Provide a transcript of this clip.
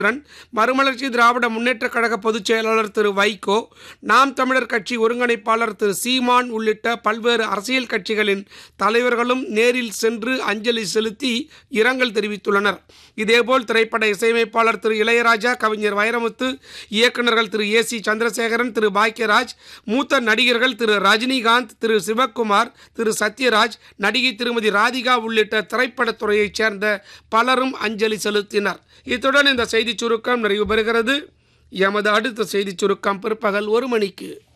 மறுமலர்ச்சி திராவிட முன்னேற்றக் கழக பொதுச் செயலாளர் திரு வைகோ நாம் தமிழர் கட்சி ஒருங்கிணைப்பாளர் திரு சீமான் உள்ளிட்ட பல்வேறு அரசியல் கட்சிகளின் தலைவர்களும் நேரில் சென்று அஞ்சலி செலுத்தி இரங்கல் தெரிவித்துள்ளனர் இதேபோல் திரைப்பட இசையமைப்பாளர் திரு இளையராஜா கவிஞர் வைரமுத்து இயக்குநர்கள் திரு ஏ சி சந்திரசேகரன் திரு பாக்யராஜ் மூத்த நடிகர்கள் திரு ரஜினிகாந்த் திரு சிவக்குமார் திரு சத்யராஜ் நடிகை திருமதி ராதிகா உள்ளிட்ட திரைப்படத்துறையைச் சேர்ந்த பலரும் அஞ்சலி செலுத்தினர் இத்துடன் இந்த செய்திச் சுருக்கம் நிறைவு பெறுகிறது எமது அடுத்த செய்திச் சுருக்கம் பிற்பகல் ஒரு மணிக்கு